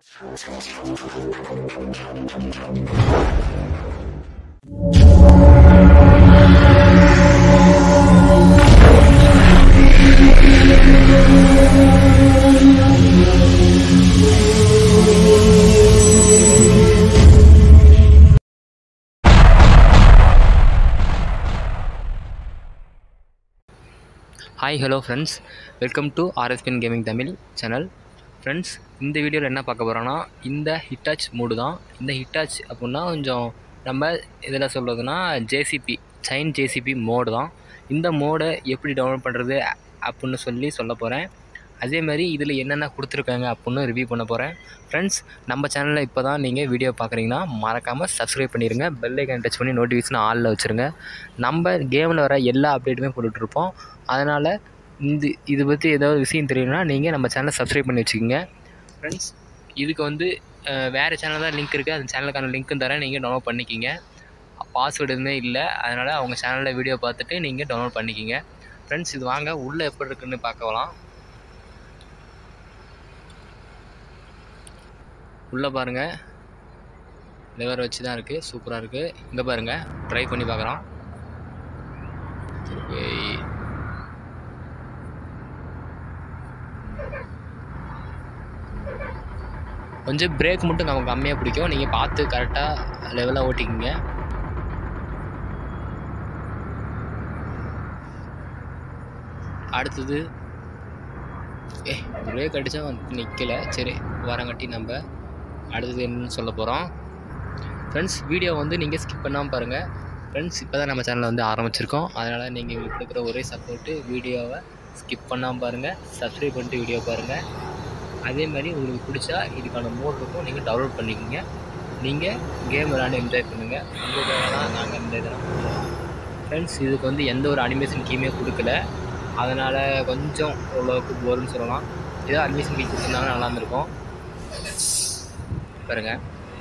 Hi hello friends welcome to ஆர்எஸ்பின் gaming Tamil channel friends இந்த வீடியோவில் என்ன பார்க்க போகிறோன்னா இந்த ஹிட்டாச் மூடு தான் இந்த ஹிட்டாச் அப்படின்னா கொஞ்சம் நம்ம இதில் சொல்கிறதுனா ஜேசிபி சைன் ஜேசிபி மோடு தான் இந்த மோடை எப்படி டவுன்லோட் பண்ணுறது அப்படின்னு சொல்லி சொல்ல போகிறேன் அதே மாதிரி இதில் என்னென்ன கொடுத்துருக்காங்க அப்படின்னு ரிவ்யூ பண்ண போகிறேன் ஃப்ரெண்ட்ஸ் நம்ம சேனலில் இப்போ தான் நீங்கள் வீடியோ பார்க்குறீங்கன்னா மறக்காமல் சப்ஸ்கிரைப் பண்ணிடுங்க பெல் ஐக்கன் டச் பண்ணி நோட்டிஃபிகேஷன் ஆலில் வச்சுருங்க நம்ம கேமில் வர எல்லா அப்டேட்டுமே போட்டுட்ருப்போம் அதனால் இந்த இது பற்றி ஏதாவது விஷயம் தெரியணும்னா நீங்கள் நம்ம சேனலை சப்ஸ்கிரைப் பண்ணி வச்சுக்கோங்க ஃப்ரெண்ட்ஸ் இதுக்கு வந்து அஹ், வேறு சேனல் தான் லிங்க் இருக்குது அந்த சேனலுக்கான லிங்க்கும் தரேன் நீங்கள் டவுன்லோட் பண்ணிக்கிங்க பாஸ்வேர்டு எதுவுமே இல்லை அதனால் அவங்க சேனலில் வீடியோ பார்த்துட்டு நீங்கள் டவுன்லோட் பண்ணிக்கிங்க ஃப்ரெண்ட்ஸ் இது வாங்க உள்ளே எப்படி இருக்குன்னு பார்க்கலாம் உள்ளே பாருங்கள் லிவர் வச்சு தான் இருக்குது சூப்பராக இருக்குது இங்கே பாருங்கள் ட்ரை பண்ணி பார்க்குறோம் ஏய். கொஞ்சம் பிரேக் மட்டும் நமக்கு கம்மியாக பிடிக்கும் நீங்கள் பார்த்து கரெக்டாக லெவலாக ஓட்டிக்கிங்க அடுத்தது ஏ பிரேக் அடித்தா நிற்கல சரி வரங்காட்டி நம்ம அடுத்தது என்னன்னு சொல்ல போகிறோம் ஃப்ரெண்ட்ஸ் வீடியோ வந்து நீங்கள் ஸ்கிப் பண்ணாமல் பாருங்கள் ஃப்ரெண்ட்ஸ் இப்போ தான் நம்ம சேனலை வந்து ஆரம்பிச்சிருக்கோம் அதனால் நீங்கள் எங்களுக்கு கொடுக்குற ஒரே சப்போர்ட்டு வீடியோவை ஸ்கிப் பண்ணாமல் பாருங்கள் சப்ஸ்கிரைப் பண்ணிட்டு வீடியோ பாருங்கள் அதே மாதிரி உங்களுக்கு பிடிச்சா இதுக்கான மோட் இருக்கும் நீங்கள் டவுன்லோட் பண்ணிக்கோங்க நீங்கள் கேம் விளாண்டு என்ஜாய் பண்ணுங்கள் உங்கள் தான் நாங்கள் இந்த இதெல்லாம் ஃப்ரெண்ட்ஸ் இதுக்கு வந்து எந்த ஒரு அனிமேஷன் கீமே கொடுக்கல அதனால் கொஞ்சம் ஓரளவுக்கு போர்னு சொல்லலாம் ஏதோ அனிமேஷன் கீ கொடுத்துருந்தாங்கன்னா நல்லா இருந்திருக்கும் பாருங்க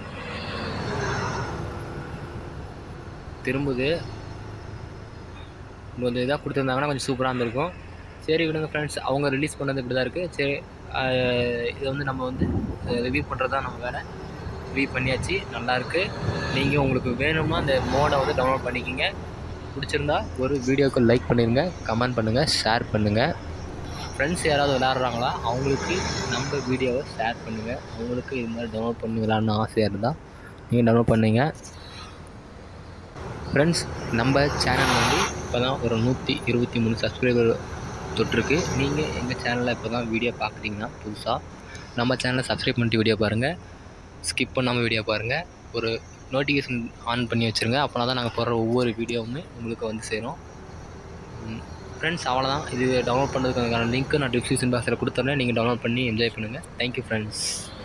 திரும்புது கொஞ்சம் இதாக கொடுத்துருந்தாங்கன்னா கொஞ்சம் சூப்பராக இருந்திருக்கும் சரி விடுங்க ஃப்ரெண்ட்ஸ் அவங்க ரிலீஸ் பண்ணது இப்படி தான் இருக்குது சரி ஆஹ் இதை வந்து நம்ம வந்து ரிவ்யூ பண்ணுறது தான் நம்ம வேலை ரிவ்யூ பண்ணியாச்சு நல்லாயிருக்கு நீங்கள் உங்களுக்கு வேணும்னா அந்த மோடை வந்து டவுன்லோட் பண்ணிக்கிங்க பிடிச்சிருந்தா ஒரு வீடியோக்கு லைக் பண்ணிடுங்க கமெண்ட் பண்ணுங்கள் ஷேர் பண்ணுங்கள் ஃப்ரெண்ட்ஸ் யாராவது விளாட்றாங்களா அவங்களுக்கு நம்ம வீடியோவை ஷேர் பண்ணுங்கள் அவங்களுக்கு இது மாதிரி டவுன்லோட் பண்ணி விளாட்ணும் ஆசையாக இருந்தால் நீங்கள் டவுன்லோட் பண்ணுங்க ஃப்ரெண்ட்ஸ் நம்ம சேனல் வந்து இப்போ தான் ஒரு நூற்றி இருபத்தி மூணு சப்ஸ்கிரைபர் தொட்டிருக்கு நீங்கள் எங்கள் சேனலில் இப்போ தான் வீடியோ பார்க்குறீங்கன்னா புதுசாக நம்ம சேனலை சப்ஸ்கிரைப் பண்ணிட்டு வீடியோ பாருங்கள் ஸ்கிப் பண்ணாமல் வீடியோ பாருங்கள் ஒரு நோட்டிஃபிகேஷன் ஆன் பண்ணி வச்சுருங்க அப்போனா தான் நாங்கள் போடுற ஒவ்வொரு வீடியோவுமே உங்களுக்கு வந்து சேரும் ஃப்ரெண்ட்ஸ் அவ்வளோதான் இது டவுன்லோட் பண்ணுறதுக்கான லிங்க்கு நான் டிஸ்கிரிப்ஷன் பாக்ஸில் கொடுத்துட்றேன் நீங்கள் டவுன்லோட் பண்ணி என்ஜாய் பண்ணுங்கள் தேங்க்யூ ஃப்ரெண்ட்ஸ்